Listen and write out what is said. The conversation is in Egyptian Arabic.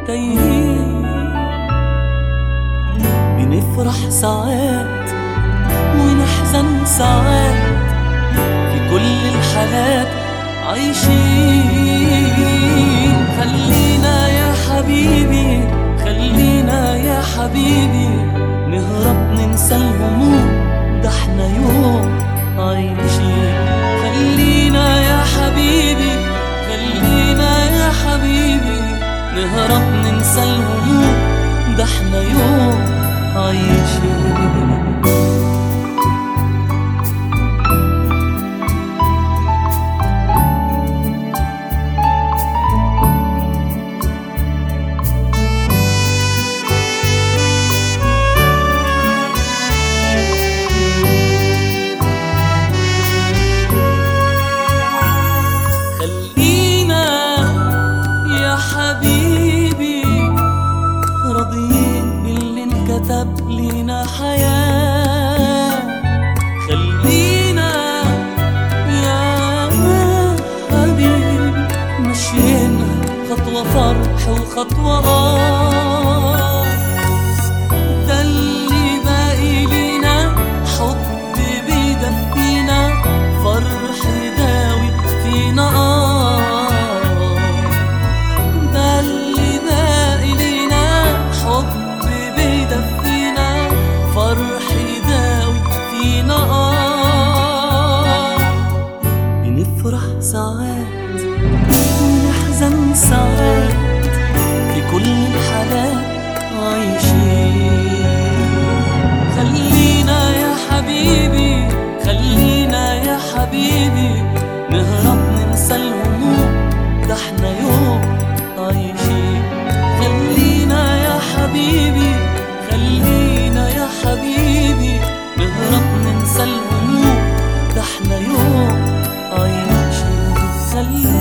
تايهين بنفرح ساعات ونحزن ساعات في كل الحالات عايشين خلينا يا حبيبي خلينا يا حبيبي نهرب ننسى الهموم ده احنا يوم عايشين خلينا يا حبيبي خلينا يا حبيبي نهرب ننسى الهموم ده احنا يوم عايشين خلينا يا حبيبي راضيين باللي انكتب لينا حياة خلينا يا حبيبي ماشيين خطوة فرح وخطوة آه ده اللي باقي لينا حب بيدفينا فرح داوي فينا آه ده اللي باقي لينا حب بيدفينا فرح داوي فينا آه بنفرح ساعات ونحزن ساعات في كل الحالات عايشين خلينا يا حبيبي خلينا يا حبيبي نهرب ننسى الهموم ده احنا يوم عايشين خلينا يا حبيبي خلينا يا حبيبي نهرب ننسى الهموم ده احنا يوم عايشين خلينا